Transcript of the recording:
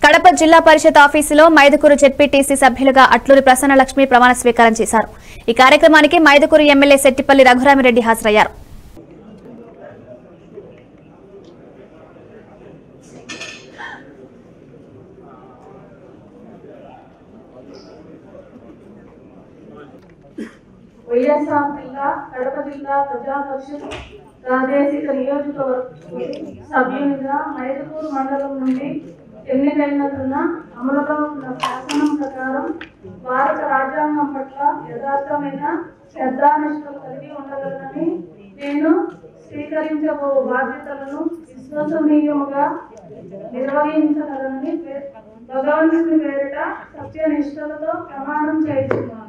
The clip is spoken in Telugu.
కడప జిల్లా పరిషత్ ఆఫీసులో మైదుకూరు జెడ్పీటీసీ సభ్యులుగా అట్లూరి ప్రసన్నలక్ష్మి ప్రమాణ స్వీకారం చేశారు ఈ కార్యక్రమానికి మైదుకూరు ఎమ్మెల్యే శెట్టిపల్లి రఘురామిరెడ్డి హాజరయ్యారు వైఎస్ఆర్ జిల్లా కడప జిల్లా ప్రజా పరిషత్ ప్రాదేశిక నియోజకవర్గ సభ్యునిగా మైదుకూరు మండలం నుండి ఎన్నికైనందున అమలులో ఉన్న శాసనం ప్రకారం భారత రాజ్యాంగం పట్ల యథార్థమైన శ్రద్ధానిష్టలు కలిగి ఉండగలనని నేను స్వీకరించబో బాధ్యతలను విశ్వసనీయముగా నిర్వహించగలనని పే- భగవంతుని పేరిట సత్యనిష్టలతో ప్రమాణం చేస్తున్నాను